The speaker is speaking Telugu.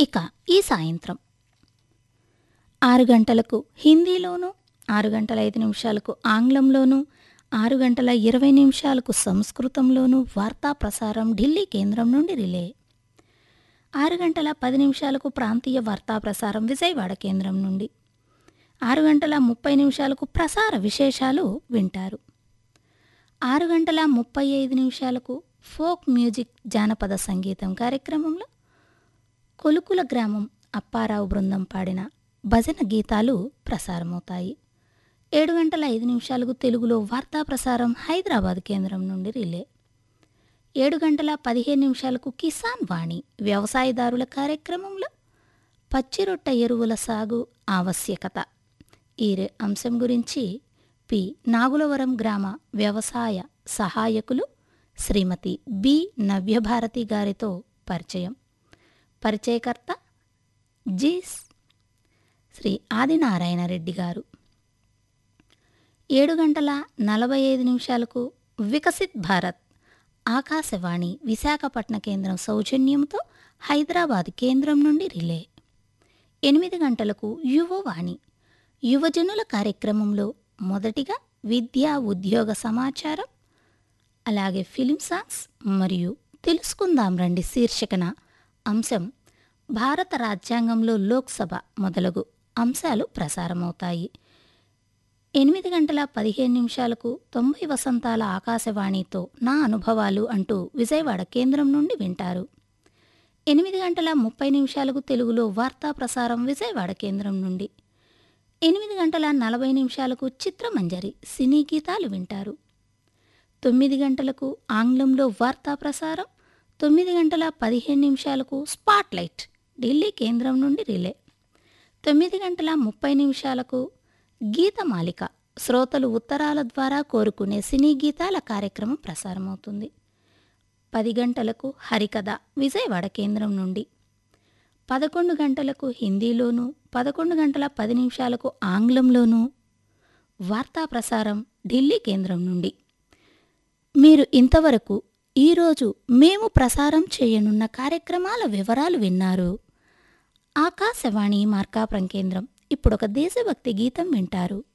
ఇక ఈ సాయంత్రం ఆరు గంటలకు హిందీలోను ఆరు గంటల ఐదు నిమిషాలకు ఆంగ్లంలోను ఆరు గంటల ఇరవై నిమిషాలకు సంస్కృతంలోను వార్తా ప్రసారం ఢిల్లీ కేంద్రం నుండి రిలే ఆరు గంటల పది నిమిషాలకు ప్రాంతీయ వార్తా ప్రసారం విజయవాడ కేంద్రం నుండి ఆరు గంటల ముప్పై నిమిషాలకు ప్రసార విశేషాలు వింటారు ఆరు గంటల ముప్పై ఐదు నిమిషాలకు ఫోక్ మ్యూజిక్ జానపద సంగీతం కార్యక్రమంలో కొలుకుల గ్రామం అప్పారావు బృందం పాడిన భజన గీతాలు ప్రసారమవుతాయి ఏడు గంటల ఐదు నిమిషాలకు తెలుగులో వార్తా ప్రసారం హైదరాబాద్ కేంద్రం నుండి రిలే ఏడు గంటల పదిహేను నిమిషాలకు కిసాన్ వాణి వ్యవసాయదారుల కార్యక్రమంలో పచ్చిరొట్ట ఎరువుల సాగు ఆవశ్యకత ఈ రె- అంశం గురించి పి నాగులవరం గ్రామ వ్యవసాయ సహాయకులు శ్రీమతి బి నవ్యభారతి గారితో పరిచయం పరిచయకర్త జి శ్రీ ఆదినారాయణ రెడ్డి గారు ఏడు గంటల నలభై ఐదు నిమిషాలకు వికసిత్ భారత్ ఆకాశవాణి విశాఖపట్న కేంద్రం సౌజన్యంతో హైదరాబాద్ కేంద్రం నుండి రిలే ఎనిమిది గంటలకు యువవాణి యువజనుల కార్యక్రమంలో మొదటిగా విద్యా ఉద్యోగ సమాచారం అలాగే ఫిలిం సాంగ్స్ మరియు తెలుసుకుందాం రండి శీర్షికన అంశం భారత రాజ్యాంగంలో లోక్సభ మొదలగు అంశాలు ప్రసారమవుతాయి ఎనిమిది గంటల పదిహేను నిమిషాలకు తొంభై వసంతాల ఆకాశవాణితో నా అనుభవాలు అంటూ విజయవాడ కేంద్రం నుండి వింటారు ఎనిమిది గంటల ముప్పై నిమిషాలకు తెలుగులో వార్తా ప్రసారం విజయవాడ కేంద్రం నుండి ఎనిమిది గంటల నలభై నిమిషాలకు చిత్రమంజరి సినీ గీతాలు వింటారు తొమ్మిది గంటలకు ఆంగ్లంలో వార్తా ప్రసారం తొమ్మిది గంటల పదిహేను నిమిషాలకు స్పాట్లైట్ ఢిల్లీ కేంద్రం నుండి రిలే తొమ్మిది గంటల ముప్పై నిమిషాలకు గీతమాలిక శ్రోతలు ఉత్తరాల ద్వారా కోరుకునే సినీ గీతాల కార్యక్రమం ప్రసారమవుతుంది పది గంటలకు హరికథ విజయవాడ కేంద్రం నుండి పదకొండు గంటలకు హిందీలోను పదకొండు గంటల పది నిమిషాలకు ఆంగ్లంలోను వార్తా ప్రసారం ఢిల్లీ కేంద్రం నుండి మీరు ఇంతవరకు ఈరోజు మేము ప్రసారం చేయనున్న కార్యక్రమాల వివరాలు విన్నారు ఆకాశవాణి మార్కాపురం కేంద్రం ఇప్పుడు ఒక దేశభక్తి గీతం వింటారు